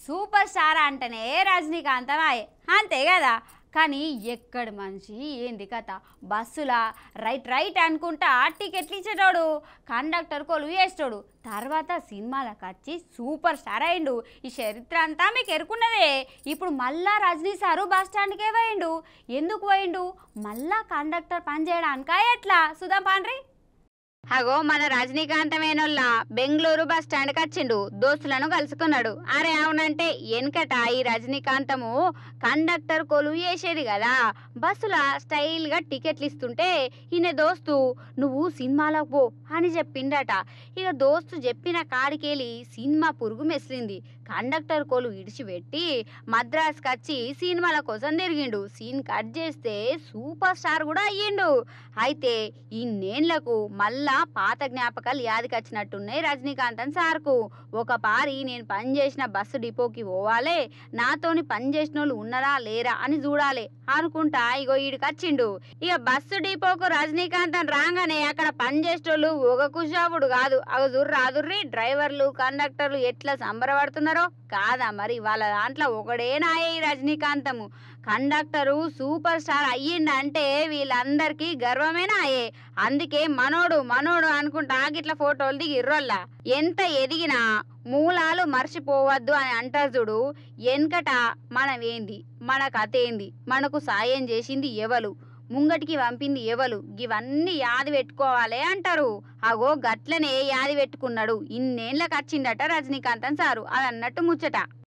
super star అంటేనే రజనీకాంతమాయే అంతే కదా కానీ ఎక్కడి మనిషి ఏంది కథ బస్సులా రైట్ రైట్ అనుకుంటా టికెట్లు ఇచ్చేటోడు కండక్టర్ కొలువు చేస్తాడు తర్వాత సినిమాలకు వచ్చి సూపర్ స్టార్ అయిండు ఈ చరిత్ర అంతా మీకు ఎరుకున్నదే ఇప్పుడు మళ్ళా రజనీ సారు బస్ స్టాండ్కే పోయిండు ఎందుకు పోయిండు మళ్ళా కండక్టర్ పని చేయడానికా ఎట్లా సుధా పాండ్రి అగో మన రజనీకాంతమేనోళ్ళ బెంగళూరు బస్ స్టాండ్కి వచ్చిండు దోస్తులను కలుసుకున్నాడు అరే అవునంటే వెనకట ఈ రజనీకాంతము కండక్టర్ కొలువు చేసేది కదా బస్సుల స్టైల్గా టికెట్లు ఇస్తుంటే ఈయన దోస్తు నువ్వు సినిమాలకు పో అని చెప్పిండట ఇక దోస్తు చెప్పిన కాడికెళ్ళి సినిమా పురుగు మెసిరింది కండక్టర్ కొలు ఇడిచిపెట్టి మద్రాస్కి వచ్చి సినిమాల కోసం తిరిగిండు సీన్ కట్ చేస్తే సూపర్ స్టార్ కూడా అయ్యిండు అయితే ఇన్నేళ్లకు మళ్ళా పాత జ్ఞాపకాలు యాదికి వచ్చినట్టున్నాయి రజనీకాంతన్ సార్కు ఒక పారి నేను పని చేసిన బస్సు డిపోకి పోవాలే నాతోని పని చేసిన వాళ్ళు ఉన్నారా లేరా అని చూడాలి అనుకుంటా ఇగో ఈడికి వచ్చిండు ఇక బస్సు డిపోకు రజనీకాంతన్ రాగానే అక్కడ పని చేసేటోళ్ళు ఒక కుషాపుడు కాదు అగ జుర్రు అదుర్రి డ్రైవర్లు కండక్టర్లు ఎట్లా సంబరపడుతున్నారో కాదా మరి వాళ్ళ దాంట్లో ఒకడేనాయే ఈ రజనీకాంతము కండక్టరు సూపర్ స్టార్ అయ్యిండంటే వీళ్ళందరికీ గర్వమేనాయే అందుకే మనోడు మనోడు అనుకుంటా గిట్ల ఫోటోలు దిగిర్రోల్లా ఎంత ఎదిగినా మూలాలు మర్చిపోవద్దు అని అంటారు చూడు వెనకట మనం ఏంది మన కథ ఏంది మనకు సాయం చేసింది ఎవరు ముంగటికి పంపింది ఎవరు ఇవన్నీ యాది పెట్టుకోవాలి అంటారు అగో గట్లనే యాది పెట్టుకున్నాడు ఇన్నేళ్ళకి వచ్చిండట రజనీకాంతన్ సారు అది అన్నట్టు ముచ్చట